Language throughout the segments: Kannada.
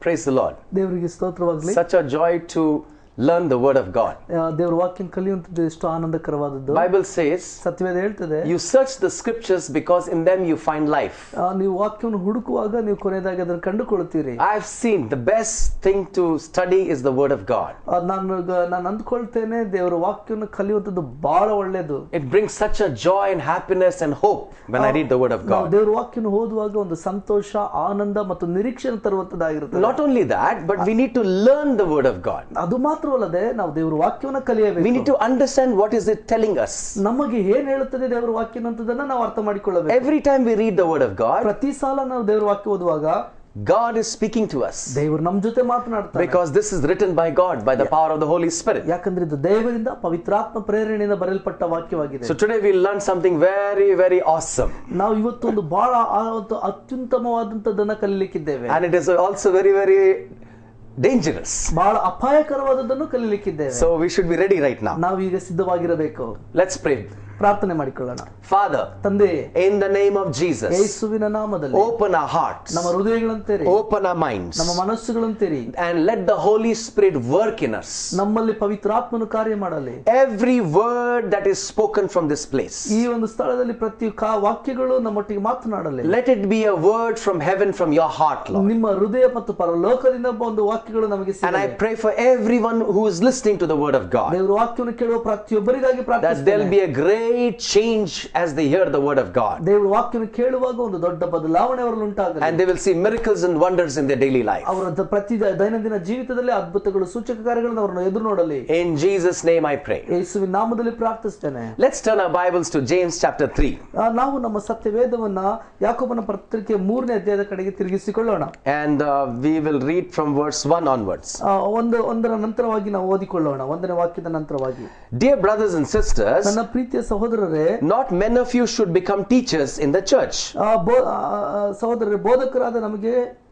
Praise the Lord. ದೇವರಿಗೆ ಸ್ತೋತ್ರವಾಗ್ಲಿ Such a joy to learn the word of God. ಆ, ದೇವ್ರ ವಾಕ್ಯ ಕಲಿಯುವಂಥದ್ದು ಎಷ್ಟು ಆನಂದಕರವಾದದ್ದು Bible says ಸತ್ಯವೇದ ಹೇಳ್ತದೆ you search the scriptures because in them you find life. ಆ, ನೀವು ವಾಕ್ಯವನ್ನು ಹುಡುಕುವಾಗ ನೀವು ಕೊನೆಯದಾಗಿ ಅದನ್ನು ಕಂಡುಕೊಳ್ತೀರಿ I've seen the best thing to study is the word of God. ಆ, ನಾನು ಗ- ನಾನು ಅಂದ್ಕೊಳ್ತೇನೆ ದೇವರ ವಾಕ್ಯವನ್ನು ಕಲಿಯುವಂಥದ್ದು ಬಹಳ ಒಳ್ಳೆಯದು It brings such a joy and happiness and hope when I read the word of ನಾವು God. ದೇವರ ವಾಕ್ಯನ ಓದುವಾಗ ಒಂದು ಸಂತೋಷ ಆನಂದ ಮತ್ತು ನಿರೀಕ್ಷೆ ತರುವಂತದ್ದಾಗಿರುತ್ತೆ Not only that, but we need to learn the word of God. ಅದು ಮಾತ್ರವಲ್ಲದೆ ನಾವು ದೇವರ ವಾಕ್ಯವನ್ನ We ಕಲಿಯಬೇಕು need to understand what is it telling us. ನಮಗೆ ಏನ್ ಹೇಳುತ್ತದೆ ದೇವರ ವಾಕ್ಯ ಅನ್ನೋದನ್ನ ನಾವು ಅರ್ಥ ಮಾಡಿಕೊಳ್ಳಬೇಕು Every time we read the word of God, ಪ್ರತಿ ಸಾಲ ನಾವು ದೇವರ ವಾಕ್ಯ ಓದುವಾಗ God is speaking to us ದೇವರು ನಮ್ ಜೊತೆ ಮಾತನಾಡ್ತಾರೆ because this is written by God by the power of the Holy Spirit. ಯಾಕಂದ್ರೆ ಇದು ದೇವರಿಂದ ಪವಿತ್ರಾತ್ಮ ಪ್ರೇರಣೆಯಿಂದ ಬರೆಯಲ್ಪಟ್ಟ ವಾಕ್ಯವಾಗಿದೆ So today we'll learn something very, very awesome. ನಾವು ಇವತ್ತು ಒಂದು ಬಹಳ ಆ- ಒಂದು ಅತ್ಯುತ್ತಮವಾದಂತದನ್ನ ಕಲಿಲಿಕ್ಕಿದ್ದೇವೆ And it is also very, very dangerous. ಬಹಳ ಅಪಾಯಕರವಾದದ್ದನ್ನು ಕಲಿಲಿಕ್ಕಿದ್ದೇವೆ So we should be ready right now. ನಾವು ಈಗ ಸಿದ್ಧವಾಗಿರಬೇಕು Let's pray. ಪ್ರಾರ್ಥನೆ ಮಾಡಿಕೊಳ್ಳೋಣ Father, ತಂದೆ in the name of Jesus, ಯೇಸುವಿನ ನಾಮದಲ್ಲಿ open our hearts, ನಮ್ಮ ಹೃದಯಗಳಂತೇರಿ open our minds, ನಮ್ಮ ಮನಸ್ಸುಗಳಂತೇರಿ and let the Holy Spirit work in us. ನಮ್ಮಲ್ಲಿ ಪವಿತ್ರಾತ್ಮನು ಕಾರ್ಯ ಮಾಡಲಿ Every word that is spoken from this place, ಈ ಒಂದು ಸ್ಥಳದಲ್ಲಿ ಪ್ರತಿ ಕಾ- ವಾಕ್ಯಗಳು ನಮ್ಮೊಟ್ಟಿಗೆ ಮಾತನಾಡಲಿ let it be a word from heaven, from your heart, Lord. ನಿಮ್ಮ ಹೃದಯ ಮತ್ತು ಪರಲೋಕದಿಂದ ಒಂದು ವಾಕ್ಯಗಳು ನಮಗೆ And I ಸಿಗಲಿ. pray for everyone who is listening to the word of God ದೇವರ ವಾಕ್ಯವನ್ನು ಕೇಳುವ ಪ್ರತಿಯೊಬ್ಬರಿಗಾಗಿ that there'll ಪ್ರಾರ್ಥಿಸ್ತೇನೆ be a great change as they hear the word of God. ದೇವರ ವಾಕ್ಯವನ್ನು ಕೇಳುವಾಗ ಒಂದು ದೊಡ್ಡ ಬದಲಾವಣೆ ಅವರಲ್ಲಿ ಉಂಟಾಗಲಿ And they will see miracles and wonders in their daily life. ಅವರ ದ- ಪ್ರತಿ ದ- ದೈನಂದಿನ ಜೀವಿತದಲ್ಲಿ ಅದ್ಭುತಗಳು ಸೂಚಕ ಕಾರ್ಯಗಳನ್ನು ಅವರನ್ನು ಎದುರು ನೋಡಲಿ In Jesus' name I pray. ಯೇಸುವಿನ ನಾಮದಲ್ಲಿ ಪ್ರಾರ್ಥಿಸ್ತೇನೆ Let's turn our Bibles to James chapter 3. ಆ, ನಾವು ನಮ್ಮ ಸತ್ಯವೇದವನ್ನ ಯಾಕೋಬನ ಪತ್ರಿಕೆ ಮೂರನೇ ಅಧ್ಯಾಯದ ಕಡೆಗೆ ತಿರುಗಿಸಿಕೊಳ್ಳೋಣ And uh, we will read from verse 1 onwards. ಆ, ಒಂದು ಒಂದರ ನಂತರವಾಗಿ ನಾವು ಓದಿಕೊಳ್ಳೋಣ ಒಂದನೇ ವಾಕ್ಯದ ನಂತರವಾಗಿ Dear brothers and sisters, ನನ್ನ ಪ್ರೀತಿಯ ಸಹೋದರರೇ not many of you should become teachers in the church. ಆ, ಬೋ- ಆ, ಆ, ಸಹೋದರರೇ ಬೋಧಕರಾದ ನಮಗೆ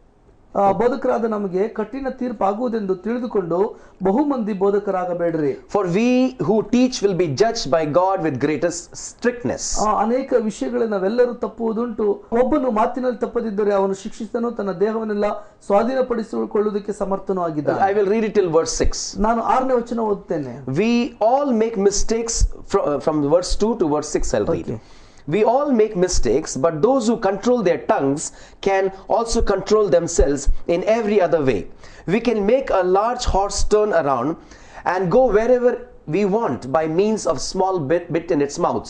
ಆ, ಬೋಧಕರಾದ ನಮಗೆ ಕಠಿಣ ತೀರ್ಪಾಗುವುದೆಂದು ತಿಳಿದುಕೊಂಡು ಬಹುಮಂದಿ ಬೋಧಕರಾಗಬೇಡ್ರಿ For we who teach will be judged by God with greatest strictness. ಆ, ಅನೇಕ ವಿಷಯಗಳಲ್ಲಿ ನಾವೆಲ್ಲರೂ ತಪ್ಪುವುದುಂಟು ಒಬ್ಬನು ಮಾತಿನಲ್ಲಿ ತಪ್ಪದಿದ್ದರೆ ಅವನು ಶಿಕ್ಷಿಸನು ತನ್ನ ದೇಹವನ್ನೆಲ್ಲ ಸ್ವಾಧೀನಪಡಿಸಿಕೊಳ್ಳುವುದಕ್ಕೆ ಸಮರ್ಥನೂ ಆಗಿದ್ದಾನೆ I will read it till verse 6. ನಾನು ಆರನೇ ವಚನ ಓದ್ತೇನೆ We all make mistakes from, from verse 2 to verse 6. I'll read. Okay. We all make mistakes, but those who control their tongues can also control themselves in every other way. We can make a large horse turn around and go wherever we want by means of small bit, bit in its mouths.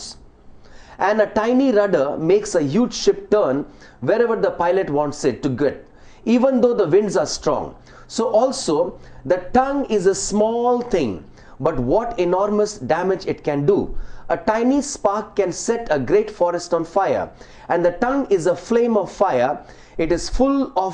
And a tiny rudder makes a huge ship turn wherever the pilot wants it to get, even though the winds are strong. So, also, the tongue is a small thing, but what enormous damage it can do. A tiny spark can set a great forest on fire, and the tongue is a flame of fire. It is full of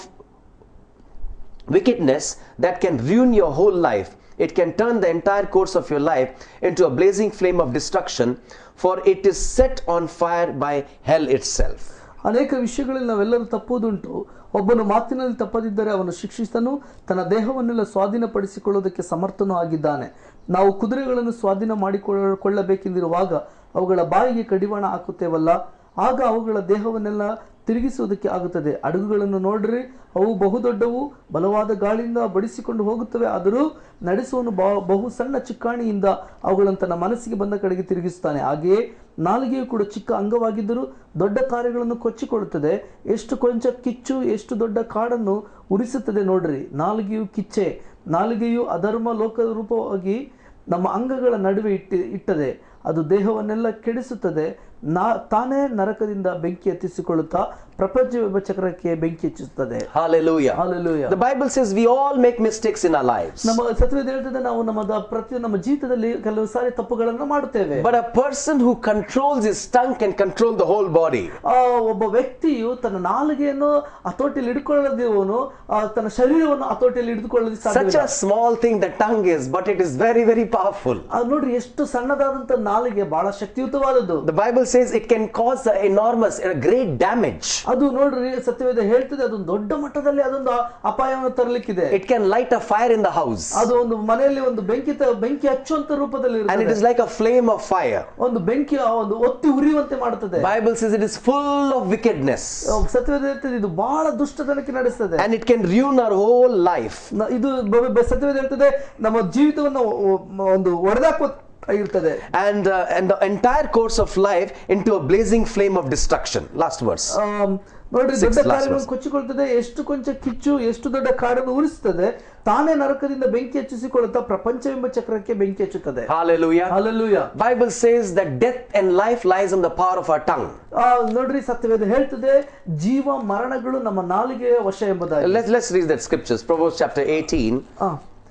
wickedness that can ruin your whole life. It can turn the entire course of your life into a blazing flame of destruction, for it is set on fire by hell itself. ಅನೇಕ ವಿಷಯಗಳಲ್ಲಿ ನಾವೆಲ್ಲರೂ ತಪ್ಪುವುದುಂಟು ಒಬ್ಬನು ಮಾತಿನಲ್ಲಿ ತಪ್ಪದಿದ್ದರೆ ಅವನು ಶಿಕ್ಷಿಸನು ತನ್ನ ದೇಹವನ್ನೆಲ್ಲ ಸ್ವಾಧೀನಪಡಿಸಿಕೊಳ್ಳುವುದಕ್ಕೆ ಸಮರ್ಥನೂ ಆಗಿದ್ದಾನೆ ನಾವು ಕುದುರೆಗಳನ್ನು ಸ್ವಾಧೀನ ಮಾಡಿಕೊಳ್ಳ ಕೊಳ್ಳಬೇಕೆಂದಿರುವಾಗ ಅವುಗಳ ಬಾಯಿಗೆ ಕಡಿವಾಣ ಹಾಕುತ್ತೇವಲ್ಲ ಆಗ ಅವುಗಳ ದೇಹವನ್ನೆಲ್ಲ ತಿರುಗಿಸುವುದಕ್ಕೆ ಆಗುತ್ತದೆ ಹಡಗುಗಳನ್ನು ನೋಡ್ರಿ ಅವು ಬಹುದೊಡ್ಡವು ಬಲವಾದ ಗಾಳಿಯಿಂದ ಬಡಿಸಿಕೊಂಡು ಹೋಗುತ್ತವೆ ಆದರೂ ನಡೆಸುವನು ಬ- ಬಹು ಸಣ್ಣ ಚಿಕ್ಕಾಣಿಯಿಂದ ಅವುಗಳನ್ನು ತನ್ನ ಮನಸ್ಸಿಗೆ ಬಂದ ಕಡೆಗೆ ತಿರುಗಿಸುತ್ತಾನೆ ಹಾಗೆಯೇ ನಾಲಿಗೆಯು ಕೂಡ ಚಿಕ್ಕ ಅಂಗವಾಗಿದ್ದರೂ ದೊಡ್ಡ ಕಾರ್ಯಗಳನ್ನು ಕೊಚ್ಚಿಕೊಳ್ಳುತ್ತದೆ ಎಷ್ಟು ಕೊಂಚ ಕಿಚ್ಚು ಎಷ್ಟು ದೊಡ್ಡ ಕಾಡನ್ನು ಉರಿಸುತ್ತದೆ ನೋಡ್ರಿ ನಾಲಿಗೆಯು ಕಿಚ್ಚೆ ನಾಲಿಗೆಯು ಅಧರ್ಮ ಲೋಕ ರೂಪವಾಗಿ ನಮ್ಮ ಅಂಗಗಳ ನಡುವೆ ಇಟ್ಟಿ ಇಟ್ಟದೆ ಅದು ದೇಹವನ್ನೆಲ್ಲ ಕೆಡಿಸುತ್ತದೆ ನಾ ತಾನೇ ನರಕದಿಂದ ಬೆಂಕಿ ಹತ್ತಿಸಿಕೊಳ್ಳುತ್ತಾ ಪ್ರಪಂಚವೆಂಬ ಚಕ್ರಕ್ಕೆ ಬೆಂಕಿ ಹೆಚ್ಚಿಸುತ್ತದೆ Hallelujah. Hallelujah. The Bible says we all make mistakes in our lives. ನಮ್ಮ ಸತ್ಯವೇದ ಹೇಳ್ತದೆ ನಾವು ನಮ್ಮ ದ- ಪ್ರತಿ ನಮ್ಮ ಜೀವಿತದಲ್ಲಿ ಕೆಲವು ಸಾರಿ ತಪ್ಪುಗಳನ್ನು ಮಾಡುತ್ತೇವೆ But a person who controls his tongue can control the whole body. ಆ ಒಬ್ಬ ವ್ಯಕ್ತಿಯು ತನ್ನ ನಾಲಿಗೆಯನ್ನು ಹತೋಟಿಯಲ್ಲಿ ಹಿಡ್ಕೊಳ್ಳದಿರುವವನು ಆ, ತನ್ನ ಶರೀರವನ್ನು ಹತೋಟಿಯಲ್ಲಿ ಹಿಡಿದುಕೊಳ್ಳೋದಕ್ಕೆ Such ಸಾಧ್ಯವಿಲ್ಲ a small thing the tongue is, but it is very, very powerful. ಅದು ನೋಡ್ರಿ ಎಷ್ಟು ಸಣ್ಣದಾದಂತ ನಾಲಿಗೆ ಬಹಳ ಶಕ್ತಿಯುತವಾದದ್ದು The Bible says it can cause a enormous, a great damage. ಅದು ನೋಡ್ರಿ ಸತ್ಯವೇದ ಹೇಳ್ತದೆ ಅದೊಂದು ದೊಡ್ಡ ಮಟ್ಟದಲ್ಲಿ ಅದೊಂದು ಅಪಾಯವನ್ನು ತರಲಿಕ್ಕಿದೆ It can light a fire in the house. ಅದು ಒಂದು ಮನೆಯಲ್ಲಿ ಒಂದು ಬೆಂಕಿ ತ- ಬೆಂಕಿ ಹಚ್ಚುವಂತ ರೂಪದಲ್ಲಿ And it ಇರ್ತದೆ is like a flame of fire. ಒಂದು ಬೆಂಕಿ ಆ ಒಂದು ಒತ್ತಿ ಉರಿಯುವಂತೆ ಮಾಡುತ್ತದೆ Bible says it is full of wickedness. ಸತ್ಯವೇದ ಹೇಳ್ತದೆ ಇದು ಬಹಳ ದುಷ್ಟತನಕ್ಕೆ ನಡೆಸ್ತದೆ And it can ruin our whole life. ನ- ಇದು ಬ- ಬ- ಸತ್ಯವೇದ ಹೇಳ್ತದೆ ನಮ್ಮ ಜೀವಿತವನ್ನು ಒ- ಒ- ಒಂದು ಒಡೆದಾಕುವ ಇರ್ತದೆ And, uh, and the entire course of life into a blazing flame of destruction. Last verse. Um, ನೋಡ್ರಿ Sixth ದೊಡ್ಡ last ಕಾರ್ಯಗಳನ್ನು verse. ಕೊಚ್ಚಿಕೊಳ್ತದೆ ಎಷ್ಟು ಕೊಂಚ ಕಿಚ್ಚು ಎಷ್ಟು ದೊಡ್ಡ ಕಾಡನ್ನು ಉರಿಸ್ತದೆ ತಾನೇ ನರಕದಿಂದ ಬೆಂಕಿ ಹೆಚ್ಚಿಸಿಕೊಳ್ಳುತ್ತಾ ಪ್ರಪಂಚವೆಂಬ ಚಕ್ರಕ್ಕೆ ಬೆಂಕಿ ಹಚ್ಚುತ್ತದೆ Hallelujah. Hallelujah Bible says that death and life lies on the power of our tongue. ನೋಡ್ರಿ ಸತ್ಯವೇದ ಹೇಳ್ತದೆ ಜೀವ ಮರಣಗಳು ನಮ್ಮ ನಾಲಿಗೆಯ ವಶ ಎಂಬುದಾಗಿ Let's, let's read that scriptures. Proverbs chapter 18, ಆ,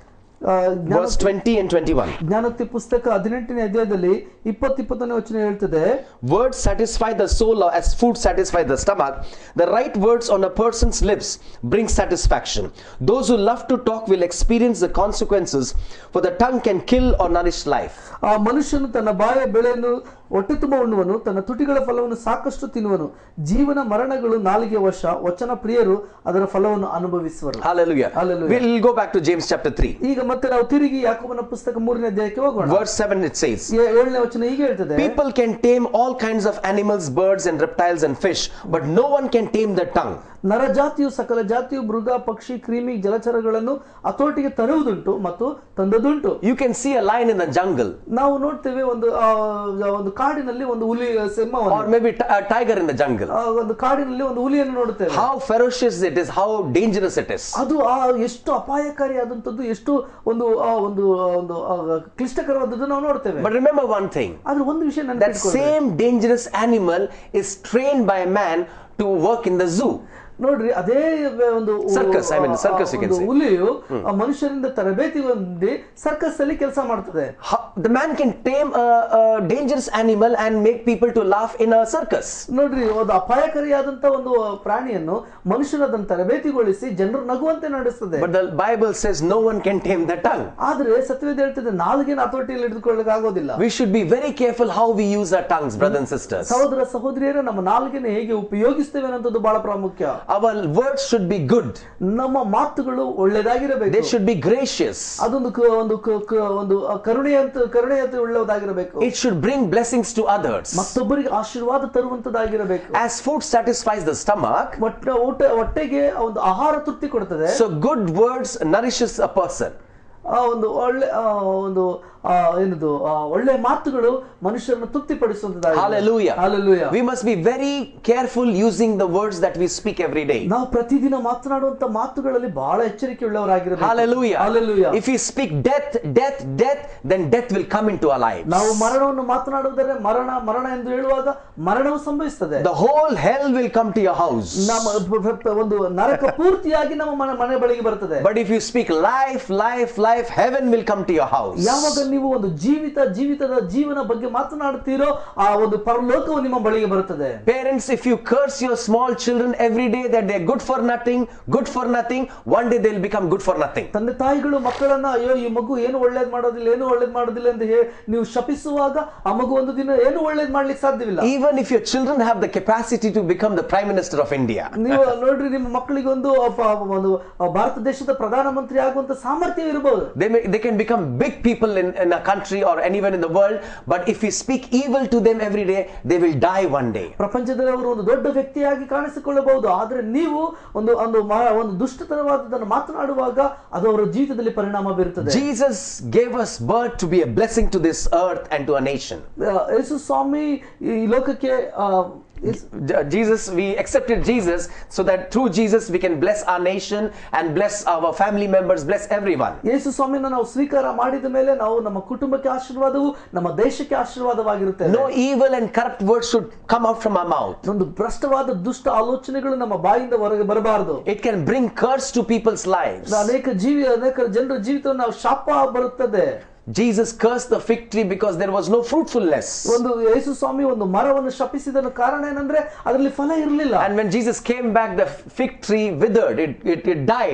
ಆ, ಜ್ಞಾನ- verse 20 and 21. ಜ್ಞಾನೋಕ್ತಿ ಪುಸ್ತಕ ಹದಿನೆಂಟನೇ ಅಧ್ಯಾಯದಲ್ಲಿ ಇಪ್ಪತ್ ಇಪ್ಪತ್ತನೇ ವಚನ ಹೇಳ್ತದೆ Words satisfy the soul as food satisfies the stomach. The right words on a person's lips bring satisfaction. Those who love to talk will experience the consequences, for the tongue can kill or nourish life. ಆ ಮನುಷ್ಯನು ತನ್ನ ಬಾಯ ಬೆಳೆಯನ್ನು ಹೊಟ್ಟೆ ತುಂಬ ಉಣ್ಣುವನು ತನ್ನ ತುಟಿಗಳ ಫಲವನ್ನು ಸಾಕಷ್ಟು ತಿನ್ನುವನು ಜೀವನ ಮರಣಗಳು ನಾಲಿಗೆ ವಶ ವಚನ ಪ್ರಿಯರು ಅದರ ಫಲವನ್ನು ಅನುಭವಿಸುವರು Hallelujah. Hallelujah. We'll go back to James chapter 3. ಈಗ ಮತ್ತೆ ನಾವು ತಿರುಗಿ ಯಾಕೋಬನ ಪುಸ್ತಕ ಮೂರನೇ ಅಧ್ಯಾಯಕ್ಕೆ ಹೋಗೋಣ Verse 7 it says, ಏ- ಏಳನೇ ವಚನ ಹೀಗೆ ಹೇಳ್ತದೆ People can tame all kinds of animals, birds, and reptiles and fish, but no one can tame the tongue. ನರಜಾತಿಯು ಸಕಲ ಜಾತಿಯು ಮೃಗ ಪಕ್ಷಿ ಕ್ರಿಮಿ ಜಲಚರಗಳನ್ನು ಹತೋಟಿಗೆ ತರುವುದುಂಟು ಮತ್ತು ತಂದದುಂಟು You can see a lion in the jungle, ನಾವು ನೋಡ್ತೇವೆ ಒಂದು ಆ, ಒಂದು ಕಾಡಿನಲ್ಲಿ ಒಂದು ಹುಲಿ ಸಿಂಹವನ್ನು or maybe t- a tiger in the jungle. ಆ, ಒಂದು ಕಾಡಿನಲ್ಲಿ ಒಂದು ಹುಲಿಯನ್ನು ನೋಡುತ್ತೇವೆ How ferocious it is, how dangerous it is. ಅದು ಆ ಎಷ್ಟು ಅಪಾಯಕಾರಿಯಾದಂಥದ್ದು ಎಷ್ಟು ಒಂದು ಆ, ಒಂದು ಆ, ಒಂದು ಆ, ಕ್ಲಿಷ್ಟಕರವಾದದ್ದು ನಾವು ನೋಡ್ತೇವೆ But remember one thing ಆದ್ರೆ ಒಂದು ವಿಷಯ that ನೆನಪಿಟ್ಕೊಳ್ಳಿ same dangerous animal is trained by a man to work in the zoo. ನೋಡ್ರಿ ಅದೇ ಒಂದು Circus, I mean, circus you can ಒಂದು say. ಹುಲಿಯು ಆ ಮನುಷ್ಯರಿಂದ ತರಬೇತಿ ಹೊಂದಿ ಸರ್ಕಸ್ ಅಲ್ಲಿ ಕೆಲಸ ಮಾಡ್ತದೆ How, the man can tame a, a dangerous animal and make people to laugh in a circus. ನೋಡ್ರಿ ಒಂದು ಅಪಾಯಕಾರಿಯಾದಂತ ಒಂದು ಪ್ರಾಣಿಯನ್ನು ಮನುಷ್ಯನ ಅದನ್ನು ತರಬೇತಿಗೊಳಿಸಿ ಜನರು ನಗುವಂತೆ ನಡೆಸ್ತದೆ But the Bible says no one can tame the tongue. ಆದ್ರೆ ಸತ್ಯವೇದ ಹೇಳ್ತದೆ ನಾಲ್ಗಿನ ಹತೋಟಿಯಲ್ಲಿ ಹಿಡಿದುಕೊಳ್ಳಕ್ ಆಗೋದಿಲ್ಲ We should be very careful how we use our tongues, brothers and sisters. ಸಹೋದರ ಸಹೋದರಿಯರೇ ನಮ್ಮ ನಾಲ್ಗಿನ ಹೇಗೆ ಉಪಯೋಗಿಸ್ತೇವೆ ಅನ್ನೋದು ಬಹಳ ಪ್ರಾಮುಖ್ಯ Our words should be good. ನಮ್ಮ ಮಾತುಗಳು ಒಳ್ಳೆದಾಗಿರಬೇಕು They should be gracious. ಅದೊಂದು ಕ- ಒಂದು ಕ- ಕ- ಒಂದು ಕರುಣೆಯಂತ ಕರುಣೆಯಂತ ಉಳ್ಳದಾಗಿರಬೇಕು It should bring blessings to others. ಮತ್ತೊಬ್ಬರಿಗೆ ಆಶೀರ್ವಾದ ತರುವಂತದಾಗಿರಬೇಕು As food satisfies the stomach, ಒಟ್ಟ ಊಟ ಹೊಟ್ಟೆಗೆ ಒಂದು ಆಹಾರ ತೃಪ್ತಿ ಕೊಡ್ತದೆ so good words nourishes a person. ಆ ಒಂದು ಒಳ್ಳೆ ಆ ಒಂದು ಆ ಏನದು ಆ ಒಳ್ಳೆ ಮಾತುಗಳು ಮನುಷ್ಯರನ್ನು ತೃಪ್ತಿಪಡಿಸುವಂತದಾಗಿದೆ Hallelujah. Hallelujah. We must be very careful using the words that we speak every day. ನಾವು ಪ್ರತಿದಿನ ಮಾತನಾಡುವಂತ ಮಾತುಗಳಲ್ಲಿ ಬಹಳ ಎಚ್ಚರಿಕೆ ಉಳ್ಳವರಾಗಿರಬೇಕು Hallelujah. Hallelujah. If we speak death, death, death, then death will come into our lives. ನಾವು ಮರಣವನ್ನು ಮಾತನಾಡುವುದರೆ ಮರಣ ಮರಣ ಎಂದು ಹೇಳುವಾಗ ಮರಣವು ಸಂಭವಿಸ್ತದೆ The whole hell will come to your house. ನಮ್ಮ ಪ್ರ- ಪ್ರ- ಪ್ರ- ಒಂದು ನರಕ ಪೂರ್ತಿಯಾಗಿ ನಮ್ಮ ಮನೆ ಮನೆ ಬಳಿಗೆ ಬರ್ತದೆ But if you speak life, life, life, heaven will come to your house. ಯಾವಾಗ ನೀವು ಒಂದು ಜೀವಿತ ಜೀವಿತದ ಜೀವನ ಬಗ್ಗೆ ಮಾತನಾಡುತ್ತೀರೋ ಆ ಒಂದು ಪರಲೋಕವು ನಿಮ್ಮ ಬಳಿಗೆ ಬರುತ್ತದೆ Parents, if you curse your small children every day that they're good for nothing, good for nothing, one day they'll become good for nothing. ತಂದೆ ತಾಯಿಗಳು ಮಕ್ಕಳನ್ನ ಅಯ್ಯೋ ಈ ಮಗು ಏನು ಒಳ್ಳೇದ್ ಮಾಡೋದಿಲ್ಲ ಏನು ಒಳ್ಳೇದ್ ಮಾಡೋದಿಲ್ಲ ಅಂತ ಹೇಳಿ ನೀವು ಶಪಿಸುವಾಗ ಆ ಮಗು ಒಂದು ದಿನ ಏನು ಒಳ್ಳೇದ್ ಮಾಡ್ಲಿಕ್ಕೆ ಸಾಧ್ಯವಿಲ್ಲ Even if your children have the capacity to become the Prime Minister of India, ನೀವು ನೋಡ್ರಿ ನಿಮ್ಮ ಮಕ್ಕಳಿಗೆ ಒಂದು ಪ- ಒಂದು ಭಾರತ ದೇಶದ ಪ್ರಧಾನಮಂತ್ರಿ ಆಗುವಂತ ಸಾಮರ್ಥ್ಯ ಇರಬಹುದು they, may, they can become big people in, in a country or anywhere in the world, but if we speak evil to them every day, they will die one day. ಪ್ರಪಂಚದಲ್ಲಿ ಅವರು ಒಂದು ದೊಡ್ಡ ವ್ಯಕ್ತಿಯಾಗಿ ಕಾಣಿಸಿಕೊಳ್ಳಬಹುದು ಆದ್ರೆ ನೀವು ಒಂದು ಒಂದು ಮ- ಒಂದು ದುಷ್ಟತನವಾದದನ್ನು ಮಾತನಾಡುವಾಗ ಅದು ಅವರ ಜೀವಿತದಲ್ಲಿ ಪರಿಣಾಮ ಬೀರುತ್ತದೆ Jesus gave us birth to be a blessing to this earth and to a nation. ಆ, ಯೇಸು ಸ್ವಾಮಿ ಈ ಲೋಕಕ್ಕೆ ಆ, ಯೇಸು- J- Jesus, we accepted Jesus so that through Jesus we can bless our nation and bless our family members, bless everyone. ಯೇಸು ಸ್ವಾಮಿನ ನಾವು ಸ್ವೀಕಾರ ಮಾಡಿದ ಮೇಲೆ ನಾವು ನಮ್ಮ ಕುಟುಂಬಕ್ಕೆ ಆಶೀರ್ವಾದವು ನಮ್ಮ ದೇಶಕ್ಕೆ ಆಶೀರ್ವಾದವಾಗಿರುತ್ತೆ No evil and corrupt words should come out from our mouth. ಒಂದು ಭ್ರಷ್ಟವಾದ ದುಷ್ಟ ಆಲೋಚನೆಗಳು ನಮ್ಮ ಬಾಯಿಂದ ಹೊರಗೆ ಬರಬಾರದು It can bring curse to people's lives. ಅನೇಕ ಜೀವಿ ಅನೇಕ ಜನರ ಜೀವಿತವನ್ನು ನಾವು ಶಾಪ ಬರುತ್ತದೆ Jesus cursed the fig tree because there was no fruitfulness. ಒಂದು ಯೇಸು ಸ್ವಾಮಿ ಒಂದು ಮರವನ್ನು ಶಪಿಸಿದ ಕಾರಣ ಏನಂದ್ರೆ ಅದರಲ್ಲಿ ಫಲ ಇರಲಿಲ್ಲ And when Jesus came back, the fig tree withered, it, it, it died.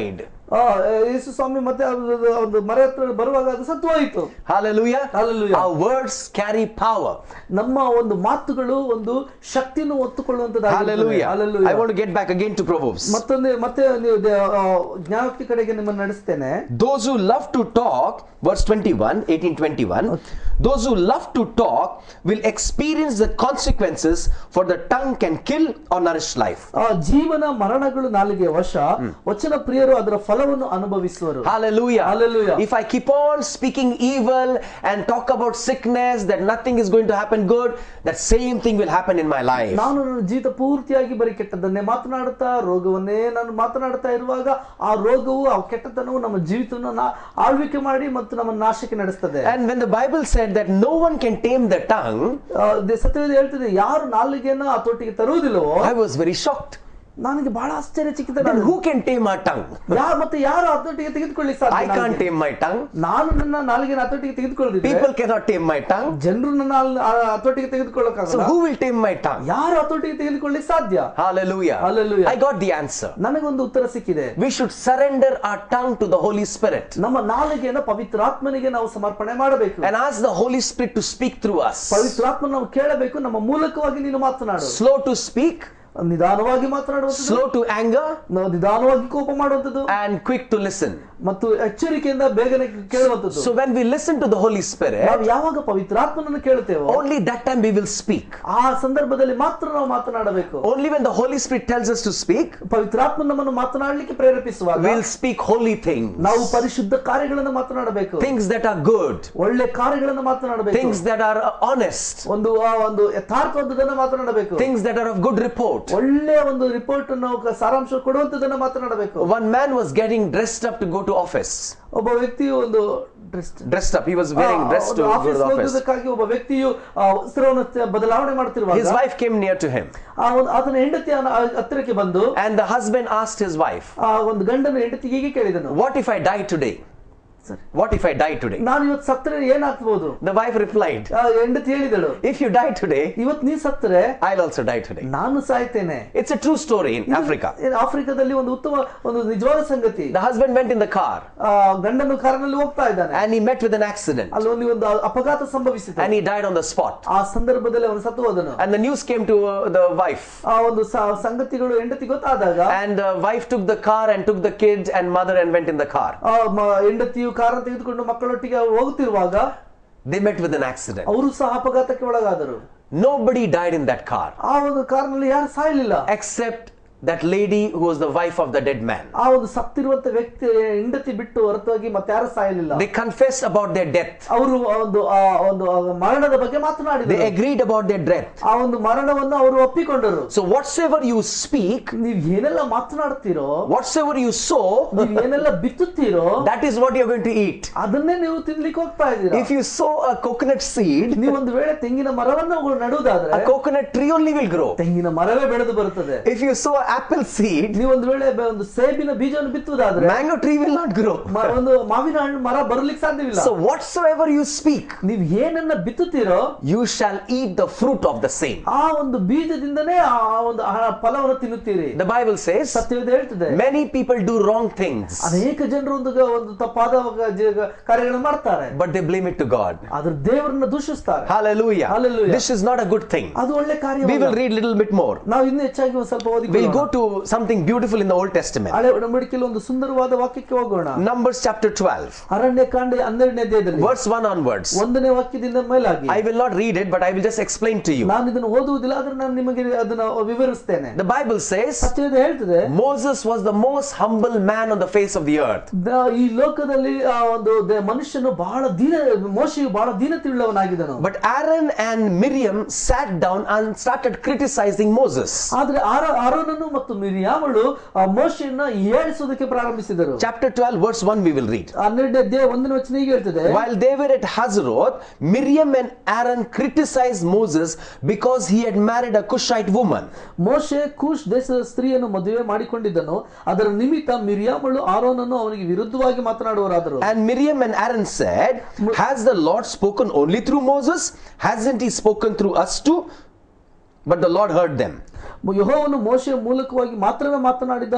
ಆ, ಯೇಸು ಸ್ವಾಮಿ ಮತ್ತೆ ಅದು- ಅದು- ಒಂದು ಮರ ಹತ್ರ ಬರುವಾಗ ಅದು ಸತ್ತು ಹೋಯಿತು Hallelujah. Hallelujah. Our words carry power. ನಮ್ಮ ಒಂದು ಮಾತುಗಳು ಒಂದು ಶಕ್ತಿಯನ್ನು Hallelujah. I ಹೊತ್ತುಕೊಳ್ಳುವಂತದ್ದು want to get back again to Proverbs. ಮತ್ತೊಂದು ಮತ್ತೆ ನೀವು ದ- ಆ, ಜ್ಞಾನೋಕ್ತಿ ಕಡೆಗೆ ನಿಮ್ಮನ್ನು ನಡೆಸ್ತೇನೆ Those who love to talk, verse 21, 1821, those who love to talk will experience the consequences, for the tongue can kill or nourish life. ಆ, ಜೀವನ ಮರಣಗಳು ನಾಲಿಗೆ ವಶ ವಚನ ಪ್ರಿಯರು ಅದರ ಫಲವನ್ನು ಅನುಭವಿಸುವರು Hallelujah. Hallelujah. If I keep on speaking evil and talk about sickness, that nothing is going to happen good, that same thing will happen in my life. ನಾನು ನನ್ನ ಜೀವಿತ ಪೂರ್ತಿಯಾಗಿ ಬರೀ ಕೆಟ್ಟದನ್ನೇ ಮಾತನಾಡುತ್ತಾ ರೋಗವನ್ನೇ ನಾನು ಮಾತನಾಡುತ್ತಾ ಇರುವಾಗ ಆ ರೋಗವು ಆ ಕೆಟ್ಟತನವು ನಮ್ಮ ಜೀವಿತವನ್ನು ನಾ- ಆಳ್ವಿಕೆ ಮಾಡಿ ಮತ್ತು ನಮ್ಮ ನಾಶಕ್ಕೆ ನಡೆಸ್ತದೆ And when the Bible said that no one can tame the tongue, ಆ, ದೆ- ಸತ್ಯವೇದ ಹೇಳ್ತಿದೆ ಯಾರು ನಾಲಿಗೆಯನ್ನ ಆ ತೊಟ್ಟಿಗೆ ತರುವುದಿಲ್ಲವೋ I was very shocked. ನನಗೆ ಬಹಳ ಆಶ್ಚರ್ಯ ಚಿಕ್ಕಿದೆ Then who can tame our tongue? ಯಾರು ಮತ್ತೆ ಯಾರು ಹತೋಟಿಗೆ ತೆಗೆದುಕೊಳ್ಳಿಕ್ಕೆ ಸಾಧ್ಯ I can't ನಾಲಿಗೆ? tame my tongue. ನಾನು ನನ್ನ ನಾಲಿಗೆ ಹತೋಟಿಗೆ ತೆಗೆದುಕೊಳ್ಳದಿದ್ರೆ People cannot tame my tongue. ಜನರು ನನ್ನ ನಾಲ್- ಆ ಹತೋಟಿಗೆ So ತೆಗೆದುಕೊಳ್ಳಕ್ಕಾಗಲ್ಲ who will tame my tongue? ಯಾರು ಹತೋಟಿಗೆ ತೆಗೆದುಕೊಳ್ಳಿಕ್ಕೆ ಸಾಧ್ಯ Hallelujah. Hallelujah. I got the answer. ನನಗೊಂದು ಉತ್ತರ ಸಿಕ್ಕಿದೆ We should surrender our tongue to the Holy Spirit ನಮ್ಮ ನಾಲಿಗೆಯನ್ನು ಪವಿತ್ರಾತ್ಮನಿಗೆ ನಾವು ಸಮರ್ಪಣೆ ಮಾಡಬೇಕು and ask the Holy Spirit to speak through us. ಪವಿತ್ರಾತ್ಮ ನಾವು ಕೇಳಬೇಕು ನಮ್ಮ ಮೂಲಕವಾಗಿ ನೀನು ಮಾತನಾಡು Slow to speak, ನಿಧಾನವಾಗಿ ಮಾತನಾಡುವಂಥದ್ದು slow to anger, ನಾವು ನಿಧಾನವಾಗಿ ಕೋಪ ಮಾಡುವಂಥದ್ದು and quick to listen. ಮತ್ತು ಎಚ್ಚರಿಕೆಯಿಂದ ಬೇಗನೆ ಕೇಳುವಂಥದ್ದು So when we listen to the Holy Spirit, ನಾವು ಯಾವಾಗ ಪವಿತ್ರಾತ್ಮನನ್ನು ಕೇಳುತ್ತೇವೋ only that time we will speak. ಆ ಸಂದರ್ಭದಲ್ಲಿ ಮಾತ್ರ ನಾವು ಮಾತನಾಡಬೇಕು Only when the Holy Spirit tells us to speak, ಪವಿತ್ರಾತ್ಮ ನಮ್ಮನ್ನು ಮಾತನಾಡಲಿಕ್ಕೆ ಪ್ರೇರೇಪಿಸುವಾಗ we'll speak holy things, ನಾವು ಪರಿಶುದ್ಧ ಕಾರ್ಯಗಳನ್ನು ಮಾತನಾಡಬೇಕು things that are good, ಒಳ್ಳೆ ಕಾರ್ಯಗಳನ್ನು ಮಾತನಾಡಬೇಕು things that are honest, ಒಂದು ಆ ಒಂದು ಯಥಾರ್ಥವಾದದನ್ನ ಮಾತನಾಡಬೇಕು things that are of good report. ಒಳ್ಳೆ ಒಂದು ರಿಪೋರ್ಟ್ ಅನ್ನು ಕ- ಸಾರಾಂಶ ಕೊಡುವಂತದನ್ನ ಮಾತನಾಡಬೇಕು One man was getting dressed up to go to office. ಒಬ್ಬ ವ್ಯಕ್ತಿಯು ಒಂದು dress Dressed up, he was wearing dress to go to office the office. ಹೋಗುವುದಕ್ಕಾಗಿ ಒಬ್ಬ ವ್ಯಕ್ತಿಯು ಆ, ವಸ್ತ್ರವನ್ನು ತ- ಬದಲಾವಣೆ ಮಾಡ್ತಿರುವಾಗ His wife came near to him, ಆ ಒಂದು ಆತನ ಹೆಂಡತಿ ಅವನ ಆ ಹತ್ತಿರಕ್ಕೆ ಬಂದು and the husband asked his wife, ಆ ಒಂದು ಗಂಡನ ಹೆಂಡತಿಗೆ ಹೀಗೆ ಕೇಳಿದನು What if I die today? ಸರಿ. What if I die today? ನಾನು ಇವತ್ತು ಸತ್ತರೆ ಏನಾಗ್ಬೋದು The wife replied, ಆ ಹೆಂಡತಿ ಹೇಳಿದಳು If you die today, ಇವತ್ತು ನೀ ಸತ್ತರೆ I'll also die today. ನಾನು ಸಾಯ್ತೇನೆ It's a true story in ಇದು- Africa. ಇದು ಆಫ್ರಿಕಾದಲ್ಲಿ ಒಂದು ಉತ್ತಮ ಒಂದು ನಿಜವಾದ ಸಂಗತಿ The husband went in the car ಆ ಗಂಡನು ಕಾರಿನಲ್ಲಿ ಹೋಗ್ತಾ ಇದ್ದಾನೆ and he met with an accident ಅಲ್ಲಿ ಒಂದು ಒಂದು ಅಪಘಾತ ಸಂಭವಿಸಿತು and he died on the spot. ಆ ಸಂದರ್ಭದಲ್ಲಿ ಅವನು ಸತ್ತು ಹೋದನು And the news came to uh, the wife. ಆ ಒಂದು ಸ- ಸಂಗತಿಗಳು ಹೆಂಡತಿ ಗೊತ್ತಾದಾಗ And the wife took the car and took the kids and mother and went in the car. ಆ ಮ- ಹೆಂಡತಿಯು ಕಾರನ್ನು ತೆಗೆದುಕೊಂಡು ಮಕ್ಕಳೊಟ್ಟಿಗೆ ಅವ್ರು ಹೋಗುತ್ತಿರುವಾಗ They met with an accident. ಅವರು ಸಹ ಅಪಘಾತಕ್ಕೆ ಒಳಗಾದರು Nobody died in that car ಆ ಒಂದು ಕಾರ್ನಲ್ಲಿ ಯಾರು ಸಾಯಲಿಲ್ಲ except that lady who was the wife of the dead man. ಆ ಒಂದು ಸತ್ತಿರುವಂತ ವ್ಯಕ್ತಿ ಹೆಂಡತಿ ಬಿಟ್ಟು ಹೊರತಾಗಿ ಮತ್ತೆ ಯಾರು ಸಾಯಲಿಲ್ಲ They confessed about their death. ಅವರು ಒಂದು ಆ ಒಂದು ಆ ಮರಣದ ಬಗ್ಗೆ They ಮಾತನಾಡಿದರು agreed about their death. ಆ ಒಂದು ಮರಣವನ್ನು ಅವರು ಒಪ್ಪಿಕೊಂಡರು So whatsoever you speak, ನೀವ್ ಏನೆಲ್ಲ ಮಾತನಾಡ್ತೀರೋ whatsoever you sow, ನೀವ್ ಏನೆಲ್ಲ ಬಿತ್ತುತ್ತೀರೋ that is what you're going to eat. ಅದನ್ನೇ ನೀವು ತಿನ್ಲಿಕ್ಕೆ ಹೋಗ್ತಾ ಇದ್ದೀರಾ If you sow a coconut seed, ನೀವು ಒಂದು ವೇಳೆ ತೆಂಗಿನ ಮರವನ್ನು ನಡುವುದಾದ್ರೆ a coconut tree only will grow. ತೆಂಗಿನ ಮರವೇ ಬೆಳೆದು ಬರುತ್ತದೆ If you sow an apple seed, ನೀವು ಒಂದು ವೇಳೆ ಬ- ಒಂದು ಸೇಬಿನ ಬೀಜವನ್ನು ಬಿತ್ತುವುದಾದ್ರೆ mango tree will not grow. ಮ- ಒಂದು ಮಾವಿನ ಹಣ್ಣು ಮರ ಬರ್ಲಿಕ್ಕೆ ಸಾಧ್ಯವಿಲ್ಲ So whatsoever you speak, ನೀವು ಏನನ್ನ ಬಿತ್ತುತ್ತೀರೋ you shall eat the fruit of the same. ಆ ಒಂದು ಬೀಜದಿಂದನೇ ಆ ಒಂದು ಆ ಫಲವನ್ನು ತಿನ್ನುತ್ತೀರಿ The Bible says, ಸತ್ಯವೇದ ಹೇಳ್ತದೆ many people do wrong things, ಅನೇಕ ಜನರು ಒಂದು ಗ- ಒಂದು ತಪ್ಪಾದ ಗ- ಜ- ಗ- ಕಾರ್ಯಗಳನ್ನು ಮಾಡ್ತಾರೆ but they blame it to God. ಆದ್ರೆ ದೇವರನ್ನ ದೂಷಿಸ್ತಾರೆ Hallelujah. Hallelujah. This is not a good thing. ಅದು ಒಳ್ಳೆ We ಕಾರ್ಯ will read little bit more. ನಾವು ಇನ್ನು ಹೆಚ್ಚಾಗಿ ಒಂದು ಸ್ವಲ್ಪ ಓದಿ We'll go to something beautiful in the Old Testament. ಹಳೆ ಒಡಂಬಡಿಕೆಯಲ್ಲಿ ಒಂದು ಸುಂದರವಾದ ವಾಕ್ಯಕ್ಕೆ ಹೋಗೋಣ Numbers chapter 12, ಅರಣ್ಯ ಕಾಂಡ ಹನ್ನೆರಡನೇ ಅಧ್ಯಾಯದಲ್ಲಿ verse 1 onwards. ಒಂದನೇ ವಾಕ್ಯದಿಂದ ಮೇಲಾಗಿ I will not read it, but I will just explain to you. ನಾನು ಇದನ್ನು ಓದುವುದಿಲ್ಲ ಆದ್ರೆ ನಾನು ನಿಮಗೆ ಅದನ್ನ ವಿವರಿಸ್ತೇನೆ The Bible says, ಸತ್ಯವೇದ ಹೇಳ್ತದೆ Moses was the most humble man on the face of the earth. ದ- ಈ ಲೋಕದಲ್ಲಿ ಆ ಒಂದು ದ- ಮನುಷ್ಯನು ಬಹಳ ದೀನ ಮೋಶೆಯು ಬಹಳ ದೀನತಿಯುಳ್ಳವನಾಗಿದ್ದನು But Aaron and Miriam sat down and started criticizing Moses. ಆದ್ರೆ ಆರ ಆರೋನನು ಮತ್ತು ಮಿರಿಯಾಮಳು ಆ ಮೋಶೆಯನ್ನ ಏಳಿಸೋದಕ್ಕೆ ಪ್ರಾರಂಭಿಸಿದರು Chapter 12, verse 1, we will read. ಹನ್ನೆರಡನೇ ಅಧ್ಯಾಯ ಒಂದನೇ ವಚನ ಹೀಗೆ ಹೇಳ್ತದೆ While they were at Hazeroth, Miriam and Aaron criticized Moses because he had married a Cushite woman. ಮೋಶೆ ಕೂಶ್ ದೇಶದ ಸ್ತ್ರೀಯನ್ನು ಮದುವೆ ಮಾಡಿಕೊಂಡಿದ್ದನು ಅದರ ನಿಮಿತ್ತ ಮಿರಿಯಾಮಳು ಆರೋನನ್ನು ಅವನಿಗೆ ವಿರುದ್ಧವಾಗಿ ಮಾತನಾಡುವರಾದರು And Miriam and Aaron said, Has the Lord spoken only through Moses? Hasn't he spoken through us too? But the Lord heard them. ಯೆಹೋವನು ಮೋಶೆಯ ಮೂಲಕವಾಗಿ ಮಾತ್ರವೇ ಮಾತನಾಡಿದ್ದಾನೋ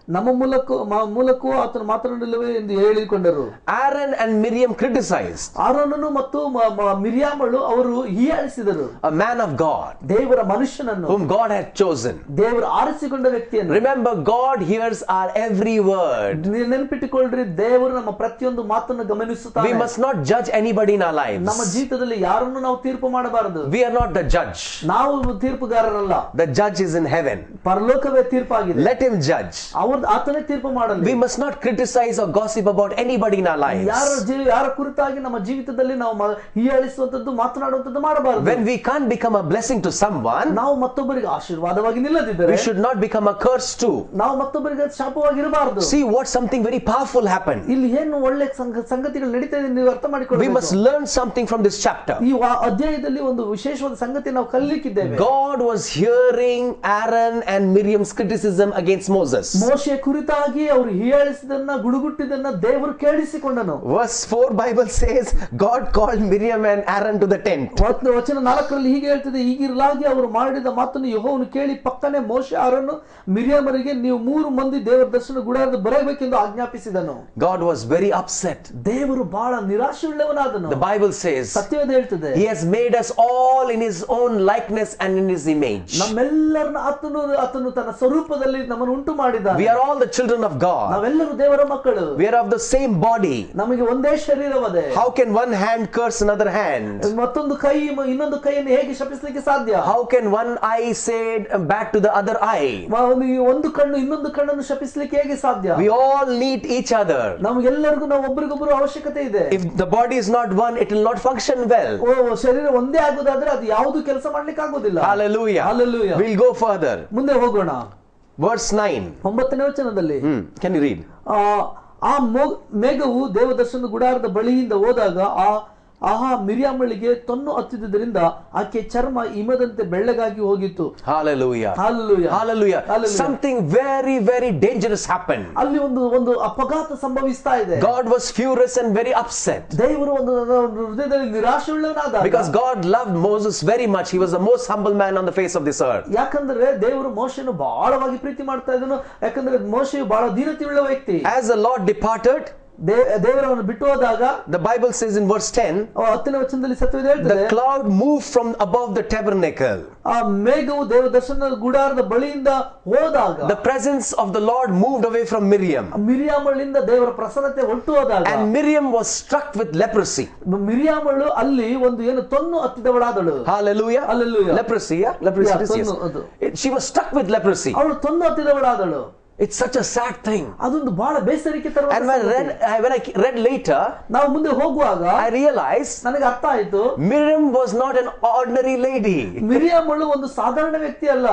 ನಮ್ಮ ಮೂಲಕ ಮ- ಮೂಲಕವೂ ಆತನು ಮಾತನಾಡಲಿಲ್ಲವೇ ಎಂದು ಹೇಳಿಕೊಂಡರು Aaron and Miriam criticized ಆರೋನನು ಮತ್ತು ಮ- ಮ- ಮಿರಿಯಾಮಳು ಅವರು ಹೀಯಾಳಿಸಿದರು a man of God ದೇವರ ಮನುಷ್ಯನನ್ನು whom God had chosen. ದೇವರು ಆರಿಸಿಕೊಂಡ ವ್ಯಕ್ತಿಯನ್ನು Remember, God hears our every word. ನೀವು ನೆನಪಿಟ್ಟುಕೊಳ್ಳ್ರಿ ದೇವರು ನಮ್ಮ ಪ್ರತಿಯೊಂದು ಮಾತನ್ನು We ಗಮನಿಸುತ್ತಾರೆ must not judge anybody in our ನಮ್ಮ lives. ಜೀವಿತದಲ್ಲಿ ಯಾರನ್ನು ನಾವು ತೀರ್ಪು ಮಾಡಬಾರದು We are not the judge. ನಾವು ತೀರ್ಪುಗಾರರಲ್ಲ The judge is in heaven. ಪರಲೋಕವೇ ತೀರ್ಪಾಗಿದೆ Let him judge. ಅವ್ರ ಆತನೇ ತೀರ್ಪು ಮಾಡಲಿ We must not criticize or gossip about anybody in our ಯಾರ lives. ಜೀವ ಯಾರ ಕುರಿತಾಗಿ ನಮ್ಮ ಜೀವಿತದಲ್ಲಿ ನಾವು ಮ- ಹೀಯಾಳಿಸುವಂತದ್ದು ಮಾತನಾಡುವಂತದ್ದು ಮಾಡಬಾರದು When we can't become a blessing to someone, ನಾವು ಮತ್ತೊಬ್ಬರಿಗೆ ಆಶೀರ್ವಾದವಾಗಿ ನಿಲ್ಲದಿದ್ದರೆ we should not become a curse too. ನಾವು ಮತ್ತೊಬ್ಬರಿಗೆ ಶಾಪವಾಗಿರಬಾರದು See what something very powerful happened. ಇಲ್ಲಿ ಏನು ಒಳ್ಳೆ ಸಂಗ- ಸಂಗತಿಗಳು ನಡೀತಾ ಇದೆ ನೀವು ಅರ್ಥ We ಮಾಡಿಕೊಳ್ಳಿ must learn something from this chapter. ಈ ವಾ- ಅಧ್ಯಾಯದಲ್ಲಿ ಒಂದು ವಿಶೇಷವಾದ ಸಂಗತಿ ನಾವು ಕಲಿಲಿಕ್ಕಿದ್ದೇವೆ God was hearing Aaron and Miriam's criticism against Moses. ಮೋಶೆಯ ಕುರಿತಾಗಿ ಅವರು ಹೀಯಾಳಿಸಿದನ್ನ ಗುಡುಗುಟ್ಟಿದನ್ನ ದೇವರು ಕೇಳಿಸಿಕೊಂಡನು Verse 4 Bible says God called Miriam and Aaron to the tent. ವಚನ- ವಚನ ನಾಲ್ಕರಲ್ಲಿ ಹೀಗೆ ಹೇಳ್ತಿದೆ ಹೀಗಿರಲಾಗಿ ಅವರು ಮಾಡಿದ ಮಾತನ್ನು ಯೆಹೋವನು ಕೇಳಿ ಪಕ್ಕನೆ ಮೋಶೆ ಅವರನ್ನು ಮಿರಿಯಮರಿಗೆ ನೀವು ಮೂರು ಮಂದಿ ದೇವರ ದರ್ಶನ ಗುಡಾರದ ಬರಬೇಕೆಂದು ಆಜ್ಞಾಪಿಸಿದನು God was very upset. ದೇವರು ಬಹಳ ನಿರಾಶೆಯುಳ್ಳವನಾದನು The Bible says ಸತ್ಯವೇದ ಹೇಳ್ತದೆ He has made us all in His own likeness and in His image. ನಮ್ಮೆಲ್ಲರನ್ನ ಆತನು ಆತನು ತನ್ನ ಸ್ವರೂಪದಲ್ಲಿ ನಮ್ಮನ್ನು ಉಂಟು ಮಾಡಿದ We are all the children of God. ನಾವೆಲ್ಲರೂ ದೇವರ ಮಕ್ಕಳು We are of the same body. ನಮಗೆ ಒಂದೇ ಶರೀರವದೆ How can one hand curse another hand? ಮತ್ತೊಂದು ಕೈ ಮ- ಇನ್ನೊಂದು ಕೈಯನ್ನು ಹೇಗೆ ಶಪಿಸಲಿಕ್ಕೆ ಸಾಧ್ಯ How can one eye say bad to the other eye? ಮ- ಒಂದು ಈ ಒಂದು ಕಣ್ಣು ಇನ್ನೊಂದು ಕಣ್ಣನ್ನು ಶಪಿಸಲಿಕ್ಕೆ ಹೇಗೆ ಸಾಧ್ಯ We all need each other. ನಮಗೆಲ್ಲರಿಗೂ ನಾವು ಒಬ್ರಿಗೊಬ್ರು ಅವಶ್ಯಕತೆ ಇದೆ If the body is not one, it will not function well. ಓ ಶರೀರ ಒಂದೇ ಆಗುದಾದ್ರೆ ಅದು ಯಾವುದು ಕೆಲಸ ಮಾಡ್ಲಿಕ್ಕೆ ಆಗುದಿಲ್ಲ Hallelujah. Hallelujah. We'll go further. ಮುಂದೆ ಹೋಗೋಣ Verse 9. ಒಂಬತ್ತನೇ ವಚನದಲ್ಲಿ Hmm. Can you read? ಆ ಆ ಮೋ- ಮೇಘವು ದೇವದರ್ಶನ ಗುಡಾರದ ಬಳಿಯಿಂದ ಹೋದಾಗ ಆ ಆಹಾ ಮಿರಿಯಾಮಳಿಗೆ ತೊನ್ನು ಹತ್ತಿದ್ದರಿಂದ ಆಕೆ ಚರ್ಮ ಹಿಮದಂತೆ ಬೆಳ್ಳಗಾಗಿ ಹೋಗಿತ್ತು Hallelujah. Hallelujah. Hallelujah. Hallelujah. Something very, very dangerous happened. ಅಲ್ಲಿ ಒಂದು ಒಂದು ಅಪಘಾತ ಸಂಭವಿಸ್ತಾ ಇದೆ God was furious and very upset. ದೇವರು ಒಂದು ಒಂದು ಹೃದಯದಲ್ಲಿ ನಿರಾಶೆಯುಳ್ಳವನಾದ Because God loved Moses very much. He was the most humble man on the face of this earth. ಯಾಕಂದ್ರೆ ದೇವರು ಮೋಶೆಯನ್ನು ಬಹಳವಾಗಿ ಪ್ರೀತಿ ಮಾಡ್ತಾ ಇದ್ದನು ಯಾಕಂದ್ರೆ ಮೋಶೆಯು ಬಹಳ ದೀನತೆಯುಳ್ಳ ವ್ಯಕ್ತಿ As the Lord departed, ದೇ- ದೇವರನ್ನು ಬಿಟ್ಟು ಹೋದಾಗ the Bible says in verse 10, ಆ ಹತ್ತನೇ ವಚನದಲ್ಲಿ ಸತ್ಯವೇದ ಹೇಳ್ತದೆ the cloud moved from above the tabernacle. ಆ ಮೇಘವು ದೇವ ದರ್ಶನ ಗುಡಾರದ ಬಳಿಯಿಂದ ಹೋದಾಗ The presence of the Lord moved away from Miriam. ಮಿರಿಯಾಮಳಿಂದ ದೇವರ ಪ್ರಸನ್ನತೆ ಹೊರಟು ಹೋದಾಗ And Miriam was struck with leprosy. ಮಿರಿಯಾಮಳು ಅಲ್ಲಿ ಒಂದು ಏನು ತೊನ್ನು ಹತ್ತಿದವಳಾದಳು Hallelujah. Hallelujah. Leprosy, yeah? Leprosy, Yeah, it is, yes. ತೊನ್ನು ಅದು. It- she was struck with leprosy. ಅವಳು ತೊನ್ನು ಹತ್ತಿದವಳಾದಳು It's such a sad thing. ಅದೊಂದು ಬಹಳ ಬೇಸರಿಕೆ ತರುವ And when I read, I- when I read later, ನಾವು ಮುಂದೆ ಹೋಗುವಾಗ I realized ನನಗೆ ಅರ್ಥ ಆಯ್ತು Miriam was not an ordinary lady. ಮಿರಿಯಾಮಳು ಒಂದು ಸಾಧಾರಣ ವ್ಯಕ್ತಿ ಅಲ್ಲ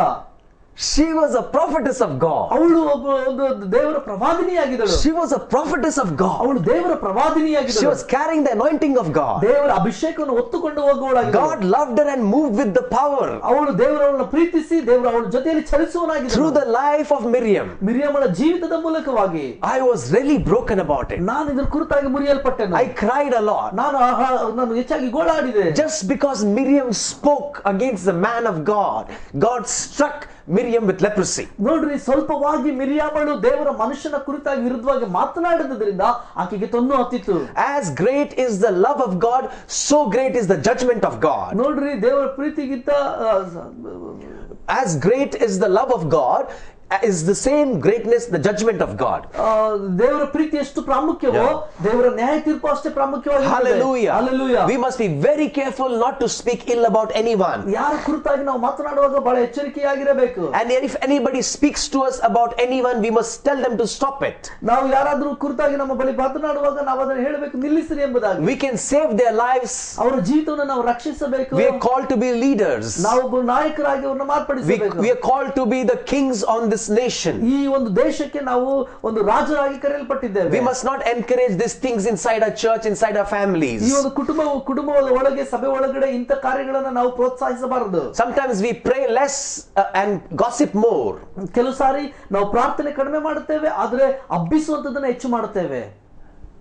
She was a prophetess of God. ಅವಳು ಒಬ್ಬ ಒಂದು ದೇವರ ಪ್ರವಾದಿನಿಯಾಗಿದ್ದಳು She was a prophetess of God. ಅವಳು ದೇವರ She ಪ್ರವಾದಿನಿಯಾಗಿದ್ದಳು was carrying the anointing of God. ದೇವರ ಅಭಿಷೇಕವನ್ನು ಹೊತ್ತುಕೊಂಡು ಹೋಗುವಳಾಗಿದ್ದಳು God loved her and moved with the power ಅವಳು ದೇವರವಳನ್ನು ಪ್ರೀತಿಸಿ ದೇವರ ಅವಳ ಜೊತೆಯಲ್ಲಿ through ಚಲಿಸುವನಾಗಿದ್ದಳು the life of Miriam. ಮಿರಿಯಮಳ ಜೀವಿತದ ಮೂಲಕವಾಗಿ I was really broken about it. ನಾನು ಇದರ ಕುರಿತಾಗಿ ಮುರಿಯಲ್ಪಟ್ಟೆನು I cried a lot. ನಾನು ಆಹಾ- ನಾನು ಹೆಚ್ಚಾಗಿ ಗೋಳಾಡಿದೆ Just because Miriam spoke against the man of God, God struck Miriam with leprosy. ನೋಡ್ರಿ ಸ್ವಲ್ಪವಾಗಿ ಮಿರಿಯಾಮಳು ದೇವರ ಮನುಷ್ಯನ ಕುರಿತಾಗಿ ವಿರುದ್ಧವಾಗಿ ಮಾತನಾಡಿದ್ರಿಂದ ಆಕೆಗೆ ತೊನ್ನು ಹತ್ತಿತ್ತು As great is the love of God, so great is the judgment of God. ನೋಡ್ರಿ ದೇವರ ಪ್ರೀತಿಗಿಂತ ಆ, As great is the love of God, is the same greatness the judgment of God. ಆ, ದೇವರ ಪ್ರೀತಿ ಎಷ್ಟು ಪ್ರಾಮುಖ್ಯವೋ Yeah. ದೇವರ ನ್ಯಾಯ ತೀರ್ಪು ಅಷ್ಟೇ ಪ್ರಾಮುಖ್ಯವಾಗಿ Hallelujah. We must be very careful not to speak ill about anyone. ಯಾರ ಕುರಿತಾಗಿ ನಾವು ಮಾತನಾಡುವಾಗ ಬಹಳ ಎಚ್ಚರಿಕೆಯಾಗಿರಬೇಕು And if anybody speaks to us about anyone, we must tell them to stop it. ನಾವು ಯಾರಾದ್ರೂ ಕುರಿತಾಗಿ ನಮ್ಮ ಬಳಿ ಮಾತನಾಡುವಾಗ ನಾವು ಅದನ್ನು ಹೇಳಬೇಕು ನಿಲ್ಲಿಸಿರಿ ಎಂಬುದಾಗಿ We can save their lives. ಅವರ ಜೀವಿತವನ್ನು ನಾವು ರಕ್ಷಿಸಬೇಕು We are called to be leaders. ನಾವು ಒಬ್ಬ ನಾಯಕರಾಗಿ ಅವ್ರನ್ನ We, ಮಾರ್ಪಡಿಸಬೇಕು we are called to be the kings on this nation. ಈ ಒಂದು ದೇಶಕ್ಕೆ ನಾವು ಒಂದು ರಾಜರಾಗಿ ಕರೆಯಲ್ಪಟ್ಟಿದ್ದೇವೆ We must not encourage these things inside our church, inside our ಈ families. ಒಂದು ಕುಟುಂಬ ಕುಟುಂಬದ ಒಳಗೆ ಸಭೆ ಒಳಗಡೆ ಇಂಥ ಕಾರ್ಯಗಳನ್ನ ನಾವು ಪ್ರೋತ್ಸಾಹಿಸಬಾರದು Sometimes we pray less uh, and gossip more. ಕೆಲವು ಸಾರಿ ನಾವು ಪ್ರಾರ್ಥನೆ ಕಡಿಮೆ ಮಾಡುತ್ತೇವೆ ಆದ್ರೆ ಹಬ್ಬಿಸುವಂತದನ್ನ ಹೆಚ್ಚು ಮಾಡುತ್ತೇವೆ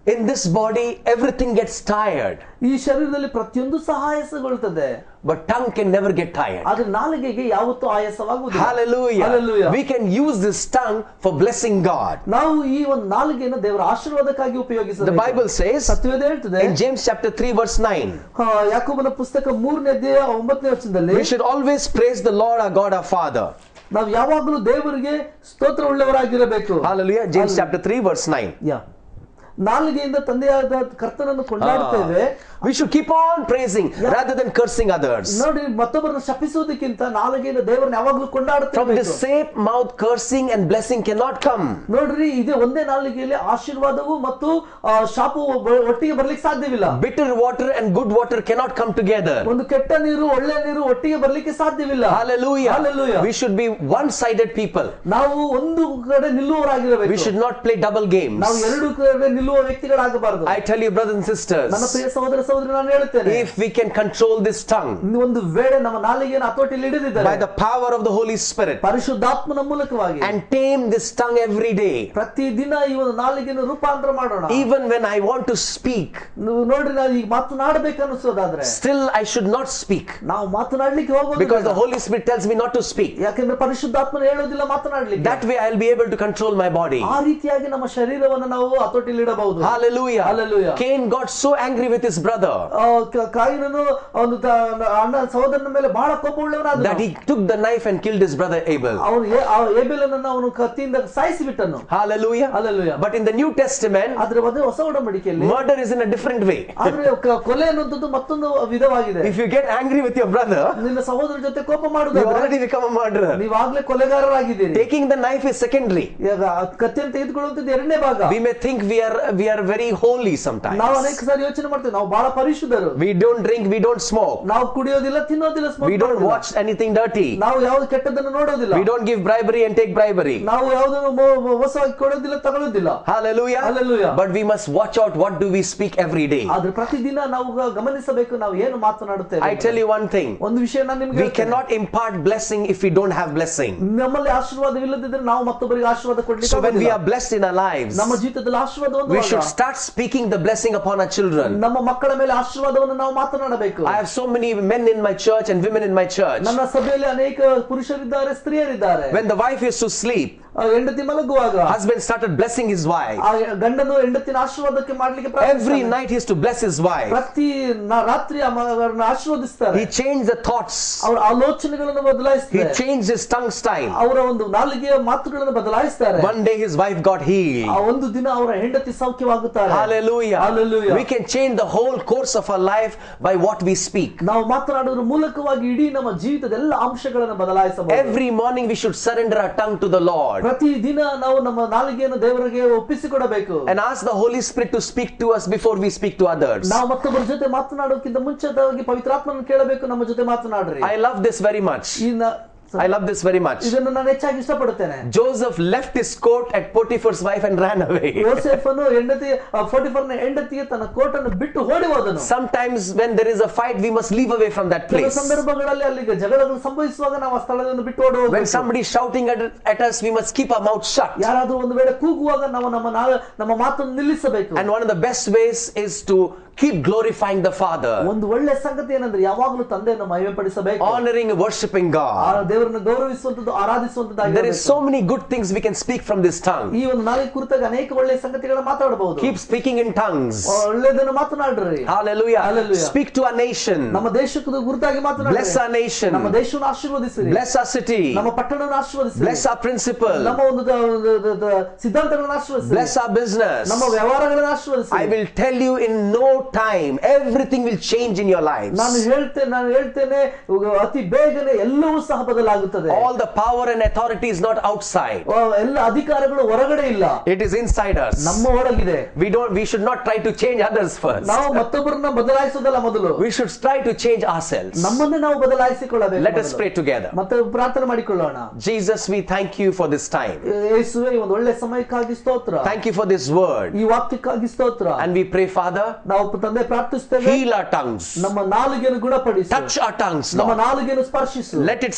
In this body, everything gets tired, ಈ ಶರೀರದಲ್ಲಿ ಪ್ರತಿಯೊಂದು ಸಹ ಆಯಾಸಗೊಳ್ತದೆ but tongue can never get tired. ಆದ್ರೆ ನಾಲಿಗೆಗೆ ಯಾವತ್ತೂ ಆಯಾಸವಾಗುವುದಿಲ್ಲ Hallelujah. Hallelujah. We can use this tongue for blessing God. ನಾವು ಈ ಒಂದು ನಾಲಿಗೆಯನ್ನು ದೇವರ ಆಶೀರ್ವಾದಕ್ಕಾಗಿ The ಉಪಯೋಗಿಸಬೇಕು Bible says ಸತ್ಯವೇದ ಹೇಳ್ತದೆ in James chapter 3, verse 9, ಹಾ, ಯಾಕೋಬನ ಪುಸ್ತಕ ಮೂರನೇ ಅಧ್ಯಾಯ ಒಂಬತ್ತನೇ ವಚನದಲ್ಲಿ we should always praise the Lord our God, our Father. ನಾವು ಯಾವಾಗಲೂ ದೇವರಿಗೆ ಸ್ತೋತ್ರ ಉಳ್ಳವರಾಗಿರಬೇಕು Hallelujah. James chapter 3, verse 9. ಯಾ ನಾಲಿಗೆಯಿಂದ ತಂದೆಯಾದ ಕರ್ತನನ್ನು ಕೊಂಡಾಡ್ತೇವೆ We should keep on praising rather than cursing others. ನೋಡಿ ಮತ್ತೊಬ್ಬರನ್ನ ಶಪಿಸುವುದಕ್ಕಿಂತ ನಾಲಿಗೆಯಿಂದ ದೇವರನ್ನ ಯಾವಾಗಲೂ From the ಕೊಂಡಾಡುತ್ತೇವೆ same mouth, cursing and blessing cannot come. ನೋಡ್ರಿ ಇದೇ ಒಂದೇ ನಾಲಿಗೆಯಲ್ಲಿ ಆಶೀರ್ವಾದವು ಮತ್ತು ಆ, ಶಾಪವು ಒಬ್ಬ- ಒಟ್ಟಿಗೆ ಬರ್ಲಿಕ್ಕೆ ಸಾಧ್ಯವಿಲ್ಲ Bitter water and good water cannot come together. ಒಂದು ಕೆಟ್ಟ ನೀರು ಒಳ್ಳೆ ನೀರು ಒಟ್ಟಿಗೆ ಬರ್ಲಿಕ್ಕೆ ಸಾಧ್ಯವಿಲ್ಲ Hallelujah. Hallelujah. We should be one-sided people. ನಾವು ಒಂದು ಕಡೆ We ನಿಲ್ಲುವವರಾಗಿರಬೇಕು should not play double games. ನಾವು ಎರಡು ಕಡೆ ನಿಲ್ಲುವ ವ್ಯಕ್ತಿಗಳಾಗಬಾರದು I tell you, brothers and ನನ್ನ sisters, ಪ್ರಿಯ ಸಹೋದರ ಸಹೋದರಿ ನಾನು ಹೇಳುತ್ತೇನೆ if we can control this tongue ಒಂದು ವೇಳೆ ನಮ್ಮ ನಾಲಿಗೆಯನ್ನು ಹತೋಟಿಯಲ್ಲಿ by ಹಿಡಿದಿದ್ದಾರೆ the power of the Holy Spirit ಪರಿಶುದ್ಧಾತ್ಮನ ಮೂಲಕವಾಗಿ and tame this tongue every day, ಪ್ರತಿ ದಿನ ಈ ಒಂದು ನಾಲಿಗೆಯನ್ನು ರೂಪಾಂತರ ಮಾಡೋಣ even when I want to speak, ನೀವು ನೋಡ್ರಿ ನಾವು ಈಗ ಮಾತನಾಡ್ಬೇಕು ಅನಿಸೋದಾದ್ರೆ still I should not speak ನಾವು ಮಾತನಾಡ್ಲಿಕ್ಕೆ ಹೋಗೋದು because the ಬೇಡ. Holy Spirit tells me not to speak. ಯಾಕಂದ್ರೆ ಪರಿಶುದ್ಧಾತ್ಮನ ಹೇಳೋದಿಲ್ಲ ಮಾತನಾಡ್ಲಿಕ್ಕೆ That way I'll be able to control my body. ಆ ರೀತಿಯಾಗಿ ನಮ್ಮ ಶರೀರವನ್ನು ನಾವು ಹತೋಟಿಯಲ್ಲಿ ಇಡಬಹುದು Hallelujah. Hallelujah. Cain got so angry with his brother ಆ, ಕ- ಕಾಯಿನನು ಒಂದು ತ- ಅಣ್ಣ ಸಹೋದರನ ಮೇಲೆ ಬಹಳ ಕೋಪ ಉಳ್ಳವನಾದ that he took the knife and killed his brother Abel. ಅವನು ಏ- ಆ ಏಬೆಲನನ್ನು ಅವನು ಕತ್ತಿಯಿಂದ ಸಾಯಿಸಿ ಬಿಟ್ಟನು Hallelujah. Hallelujah. But in the New Testament, ಆದ್ರೆ ಅದೇ ಹೊಸ ಒಡಂಬಡಿಕೆಯಲ್ಲಿ murder is in a different way. ಆದ್ರೆ ಕ- ಕೊಲೆ ಅನ್ನುವಂಥದ್ದು ಮತ್ತೊಂದು ವಿಧವಾಗಿದೆ If you get angry with your brother, ನಿನ್ನ ಸಹೋದರ ಜೊತೆ ಕೋಪ you ಮಾಡುದಾದ್ರೆ already become a murderer. ನೀವಾಗ್ಲೇ ಕೊಲೆಗಾರರಾಗಿದ್ದೀರಿ Taking the knife is secondary. ಈಗ ಆ ಕತ್ತಿಯನ್ನು ತೆಗೆದುಕೊಳ್ಳುವಂಥದ್ದು ಎರಡನೇ ಭಾಗ We may think we are we are very holy sometimes. ನಾವು ಅನೇಕ ಸಾರಿ ಯೋಚನೆ ಮಾಡ್ತೇವೆ ನಾವು ಬಹಳ ಪರಿಶುದ್ಧರು We don't drink, we don't smoke, ನಾವು ಕುಡಿಯೋದಿಲ್ಲ ತಿನ್ನೋದಿಲ್ಲ smoke we don't ಮಾಡೋದಿಲ್ಲ. watch anything dirty, ನಾವು ಯಾವ್ದು ಕೆಟ್ಟದನ್ನು ನೋಡೋದಿಲ್ಲ we don't give bribery and take bribery. ನಾವು ಯಾವುದನ್ನು ಮೋ- ಮೋ- ಮೋಸವಾಗಿ ಕೊಡೋದಿಲ್ಲ ತಗೊಳ್ಳೋದಿಲ್ಲ Hallelujah. Hallelujah. But we must watch out what do we speak every day. ಆದ್ರೆ ಪ್ರತಿದಿನ ನಾವು ಗ- ಗಮನಿಸಬೇಕು ನಾವು ಏನು ಮಾತನಾಡುತ್ತೇವೆ I tell you one thing. ಒಂದು ವಿಷಯ ನಾನು ನಿಮ್ಗೆ We ಹೇಳ್ತೇನೆ. cannot impart blessing if we don't have blessing. ನಮ್ಮಲ್ಲಿ ಆಶೀರ್ವಾದವಿಲ್ಲದಿದ್ರೆ ನಾವು ಮತ್ತೊಬ್ಬರಿಗೆ ಆಶೀರ್ವಾದ ಕೊಡ್ಲಿಕ್ಕೆ So when we ಆಗೋದಿಲ್ಲ. are blessed in our lives, ನಮ್ಮ ಜೀವಿತದಲ್ಲಿ ಆಶೀರ್ವಾದ ಒಂದು we ಭಾಗ. should start speaking the blessing upon our children. ನಮ್ಮ ಮಕ್ಕಳ ಮೇಲೆ ಆಶೀರ್ವಾದವನ್ನು ನಾವು ಮಾತನಾಡಬೇಕು I have so many men in my church and women in my church. ನನ್ನ ಸಭೆಯಲ್ಲಿ ಅನೇಕ ಪುರುಷರಿದ್ದಾರೆ ಸ್ತ್ರೀಯರಿದ್ದಾರೆ When the wife used to sleep, ಆ ಹೆಂಡತಿ ಮಲಗುವಾಗ husband started blessing his wife. ಆ ಗಂಡನು ಹೆಂಡತಿನ ಆಶೀರ್ವಾದಕ್ಕೆ ಮಾಡ್ಲಿಕ್ಕೆ Every ಪ್ರಾರಂಭಿಸ್ತಾನೆ. night he used to bless his wife. ಪ್ರತಿ ನ- ರಾತ್ರಿ ಆ ಮ- ಅವ್ರನ್ನ ಆಶೀರ್ವದಿಸ್ತಾರೆ He changed the thoughts. ಅವ್ರ ಆಲೋಚನೆಗಳನ್ನು He ಬದಲಾಯಿಸ್ತಾರೆ changed his tongue style. ಅವರ ಒಂದು ನಾಲಿಗೆಯ ಮಾತುಗಳನ್ನು ಬದಲಾಯಿಸ್ತಾರೆ One day his wife got healed. ಆ ಒಂದು ದಿನ ಅವರ ಹೆಂಡತಿ ಸೌಖ್ಯವಾಗುತ್ತಾರೆ Hallelujah. Hallelujah. We can change the whole course of our life by what we speak. ನಾವು ಮಾತನಾಡುವುದರ ಮೂಲಕವಾಗಿ ಇಡೀ ನಮ್ಮ ಜೀವಿತದ ಎಲ್ಲ ಅಂಶಗಳನ್ನು ಬದಲಾಯಿಸಬಹುದು Every morning we should surrender our tongue to the Lord ಪ್ರತಿ ದಿನ ನಾವು ನಮ್ಮ ನಾಲಿಗೆಯನ್ನು ದೇವರಿಗೆ ಒಪ್ಪಿಸಿಕೊಡಬೇಕು and ask the Holy Spirit to speak to us before we speak to others. ನಾವು ಮತ್ತೊಬ್ಬರ ಜೊತೆ ಮಾತನಾಡೋಕ್ಕಿಂತ ಮುಂಚಿತವಾಗಿ ಪವಿತ್ರಾತ್ಮನ ಕೇಳಬೇಕು ನಮ್ಮ ಜೊತೆ ಮಾತನಾಡ್ರಿ I love this very much. ಈ ನ- I love this very much. ಇದನ್ನು ನಾನು ಹೆಚ್ಚಾಗಿ ಇಷ್ಟಪಡುತ್ತೇನೆ Joseph left his coat at Potiphar's wife and ran away. ಯೋಸೆಫನು ಹೆಂಡತಿ ಫೋರ್ಟಿಫರ್ನ ಹೆಂಡತಿಗೆ ತನ್ನ ಕೋಟನ್ನು ಬಿಟ್ಟು ಓಡಿ ಹೋದನು Sometimes when there is a fight, we must leave away from that ಕೆಲವು place. ಸಂದರ್ಭಗಳಲ್ಲಿ ಅಲ್ಲಿಗೆ ಜಗಳಗಳು ಸಂಭವಿಸುವಾಗ ನಾವು ಆ ಸ್ಥಳವನ್ನು ಬಿಟ್ಟು ಓಡಿ When ಹೋಗ್ಬೇಕು. somebody is shouting at, at us, we must keep our mouth shut. ಯಾರಾದ್ರೂ ಒಂದು ವೇಳೆ ಕೂಗುವಾಗ ನಾವು ನಮ್ಮ ನಾ- ನಮ್ಮ ಮಾತನ್ನು ನಿಲ್ಲಿಸಬೇಕು And one of the best ways is to keep glorifying the Father, ಒಂದು ಒಳ್ಳೆ ಸಂಗತಿ ಏನಂದ್ರೆ ಯಾವಾಗಲೂ ತಂದೆಯನ್ನು ಮಹಿಮೆ ಪಡಿಸಬೇಕು honoring, worshiping ಆ God. ದೇವರನ್ನು ಗೌರವಿಸುವಂತದ್ದು There is ಆರಾಧಿಸುವಂತದ್ದಾಗಿ so many good things we can speak from this tongue. ಈ ಒಂದು ನಾಲ್ಕು ಕುರಿತಾಗಿ ಅನೇಕ ಒಳ್ಳೆಯ ಸಂಗತಿಗಳನ್ನ ಮಾತಾಡಬಹುದು Keep speaking in tongues. ಒಳ್ಳೆದನ್ನು ಮಾತನಾಡ್ರಿ Hallelujah. Hallelujah. Speak to our nation. ನಮ್ಮ ದೇಶಕ್ಕೂ ಗುರುತಾಗಿ ಮಾತನಾಡ್ರಿ Bless our nation. ನಮ್ಮ ದೇಶವನ್ನು ಆಶೀರ್ವದಿಸಿರಿ Bless our city. ನಮ್ಮ ಪಟ್ಟಣವನ್ನು ಆಶೀರ್ವದಿಸಿರಿ Bless our principal. ನಮ್ಮ ಒಂದು ದ- ದ- ದ- ದ- ಸಿದ್ಧಾಂತಗಳನ್ನು ಆಶೀರ್ವದಿಸಿರಿ Bless our business. ನಮ್ಮ ವ್ಯವಹಾರಗಳನ್ನು I ಆಶೀರ್ವದಿಸಿರಿ will tell you in no time, everything will change in your lives. ನಾನು ಹೇಳ್ತೇನೆ ನಾನು ಹೇಳ್ತೇನೆ ಇವಾಗ ಅತಿ ಬೇಗನೆ ಎಲ್ಲವೂ ಸಹ ಬದಲಾಗುತ್ತದೆ All the power and authority is not outside. ಆ, ಎಲ್ಲ ಅಧಿಕಾರಗಳು ಹೊರಗಡೆ ಇಲ್ಲ It is inside us. ನಮ್ಮ ಒಳಗಿದೆ We don't we should not try to change others first. ನಾವು ಮತ್ತೊಬ್ಬರನ್ನ ಬದಲಾಯಿಸೋದಲ್ಲ ಮೊದಲು We should try to change ourselves. ನಮ್ಮನ್ನೇ ನಾವು ಬದಲಾಯಿಸಿಕೊಳ್ಳಬೇಕು Let us ಮೊದಲು. pray together. ಮತ್ತೆ ಪ್ರಾರ್ಥನೆ ಮಾಡಿಕೊಳ್ಳೋಣ Jesus, we thank you for this time. ಯೇಸುವೆ ಈ ಒಂದು ಒಳ್ಳೆ ಸಮಯಕ್ಕಾಗಿ ಸ್ತೋತ್ರ Thank you for this word. ಈ ವಾಕ್ಯಕ್ಕಾಗಿ ಸ್ತೋತ್ರ And we pray, Father, ನಾವು ತಂದೆ ಪ್ರಾರ್ಥಿಸ್ತೇವೆ heal our tongues. ನಮ್ಮ ನಾಲಿಗೆಯನ್ನು ಗುಣಪಡಿಸು Touch our tongues, ನಮ್ಮ Lord. ನಾಲಿಗೆಯನ್ನು ಸ್ಪರ್ಶಿಸು Let it stop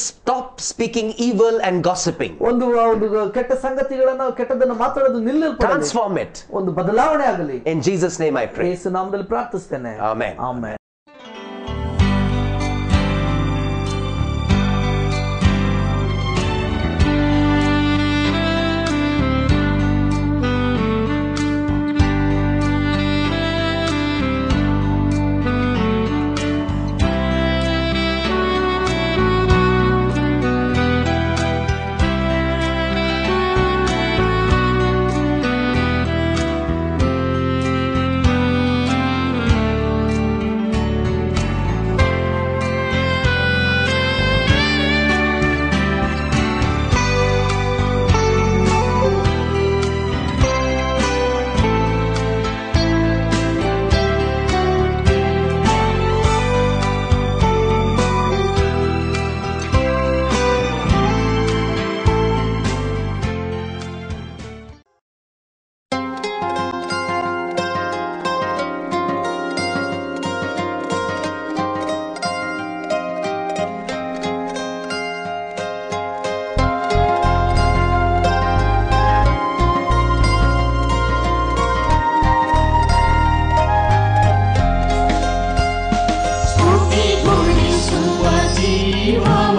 stop speaking evil and gossiping. ಒಂದು ಒಂದು ಕೆಟ್ಟ ಸಂಗತಿಗಳನ್ನ ಕೆಟ್ಟದನ್ನ ಮಾತಾಡೋದು ನಿಲ್ಲಲ್ಪಡಲಿ Transform it. ಒಂದು ಬದಲಾವಣೆ ಆಗಲಿ In Jesus' name I pray. ಯೇಸು ನಾಮದಲ್ಲಿ ಪ್ರಾರ್ಥಿಸ್ತೇನೆ Amen. ಆಮೆನ್ ಸ್ತುತಿ ಗುಣಿಸುವ ಜೀವ